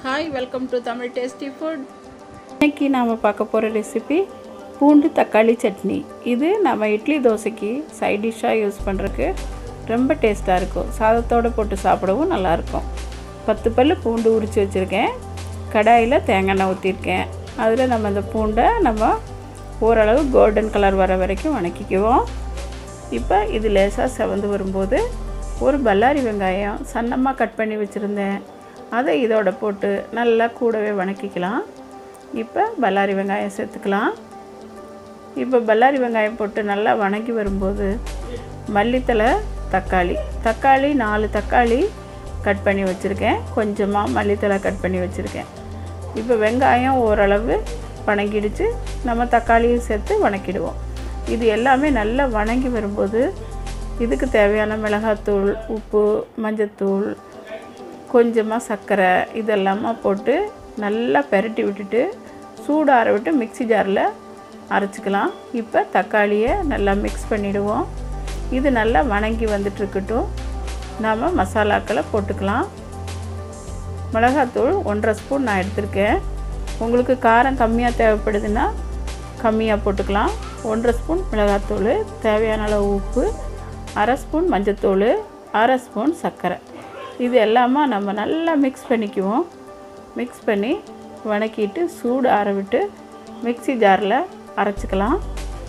hi welcome to Tamil tasty food இன்னைக்கு நாம் பார்க்க போகிற ரெசிபி பூண்டு தக்காளி சட்னி இது நம்ம இட்லி தோசைக்கு சைட் டிஷ்ஷாக யூஸ் பண்ணுறதுக்கு ரொம்ப டேஸ்ட்டாக இருக்கும் சாதத்தோடு போட்டு சாப்பிடவும் நல்லாயிருக்கும் பத்து பல் பூண்டு உரித்து வச்சுருக்கேன் கடாயில் தேங்காய் எண்ணெய் ஊற்றிருக்கேன் அதில் நம்ம இந்த பூண்டை நம்ம ஓரளவு கோல்டன் கலர் வர வரைக்கும் வணக்கிக்குவோம் இப்போ இது லேசாக செவந்து வரும்போது ஒரு பல்லாரி வெங்காயம் சன்னமாக கட் பண்ணி வச்சுருந்தேன் அதை இதோட போட்டு நல்லா கூடவே வணக்கிக்கலாம் இப்போ பல்லாரி வெங்காயம் சேர்த்துக்கலாம் இப்போ பல்லாரி வெங்காயம் போட்டு நல்லா வணங்கி வரும்போது மல்லித்தலை தக்காளி தக்காளி நாலு தக்காளி கட் பண்ணி வச்சுருக்கேன் கொஞ்சமாக மல்லித்தலை கட் பண்ணி வச்சுருக்கேன் இப்போ வெங்காயம் ஓரளவு வணங்கிடுச்சு நம்ம தக்காளியும் சேர்த்து வணக்கிடுவோம் இது எல்லாமே நல்லா வணங்கி வரும்போது இதுக்கு தேவையான மிளகாத்தூள் உப்பு மஞ்சத்தூள் கொஞ்சமாக சர்க்கரை இதெல்லாமா போட்டு நல்லா பெரட்டி விட்டுட்டு சூடார விட்டு மிக்ஸி ஜாரில் அரைச்சிக்கலாம் இப்போ தக்காளியை நல்லா மிக்ஸ் பண்ணிவிடுவோம் இது நல்லா வணங்கி வந்துட்டுருக்கட்டும் நாம் மசாலாக்களை போட்டுக்கலாம் மிளகாத்தூள் ஒன்றரை ஸ்பூன் நான் எடுத்திருக்கேன் உங்களுக்கு காரம் கம்மியாக தேவைப்படுதுன்னா கம்மியாக போட்டுக்கலாம் ஒன்றரை ஸ்பூன் மிளகாத்தூள் தேவையான அளவு உப்பு அரை ஸ்பூன் மஞ்சத்தூள் அரை ஸ்பூன் சர்க்கரை இது எல்லாமே நம்ம நல்லா மிக்ஸ் பண்ணிக்குவோம் மிக்ஸ் பண்ணி வணக்கிட்டு சூடு ஆற விட்டு மிக்ஸி ஜாரில் அரைச்சிக்கலாம்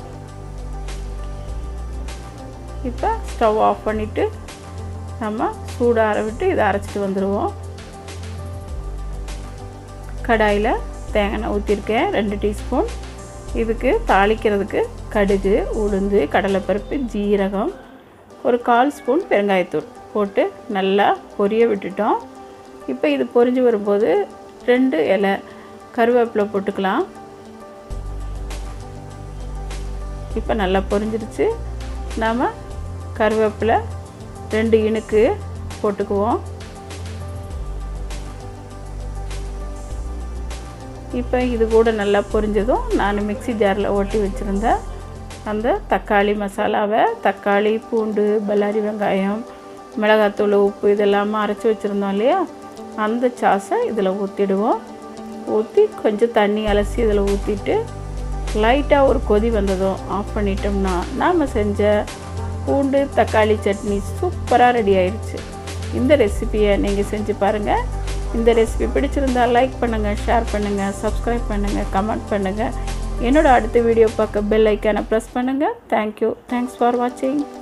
இப்போ ஸ்டவ் ஆஃப் பண்ணிவிட்டு நம்ம சூடு ஆற விட்டு இதை அரைச்சிட்டு வந்துடுவோம் கடாயில் தேங்காய் எண்ணெய் ஊற்றிருக்கேன் ரெண்டு டீஸ்பூன் இதுக்கு தாளிக்கிறதுக்கு கடுகு உளுந்து கடலைப்பருப்பு ஜீரகம் ஒரு கால் ஸ்பூன் பெருங்காயத்தூள் போட்டு நல்லா பொரிய விட்டுட்டோம் இப்போ இது பொரிஞ்சு வரும்போது ரெண்டு இலை கருவேப்பிலை போட்டுக்கலாம் இப்போ நல்லா பொரிஞ்சிருச்சு நாம் கருவேப்பிலை ரெண்டு இனுக்கு போட்டுக்குவோம் இப்போ இது கூட நல்லா பொரிஞ்சதும் நான் மிக்ஸி ஜாரில் ஓட்டி வச்சுருந்தேன் அந்த தக்காளி மசாலாவை தக்காளி பூண்டு பல்லாரி வெங்காயம் மிளகாத்தூள் உப்பு இதெல்லாமே அரைச்சி வச்சுருந்தோம் இல்லையா அந்த சாஸை இதில் ஊற்றிடுவோம் ஊற்றி கொஞ்சம் தண்ணி அலசி இதில் ஊற்றிட்டு லைட்டாக ஒரு கொதி வந்ததும் ஆஃப் பண்ணிட்டோம்னா நாம் செஞ்ச பூண்டு தக்காளி சட்னி சூப்பராக ரெடி ஆயிடுச்சு இந்த ரெசிபியை நீங்கள் செஞ்சு பாருங்கள் இந்த ரெசிபி பிடிச்சிருந்தா லைக் பண்ணுங்கள் ஷேர் பண்ணுங்கள் சப்ஸ்கிரைப் பண்ணுங்கள் கமெண்ட் பண்ணுங்கள் என்னோட அடுத்த வீடியோ பார்க்க பெல் ஐக்கானை ப்ரெஸ் பண்ணுங்கள் தேங்க்யூ தேங்க்ஸ் ஃபார் வாட்சிங்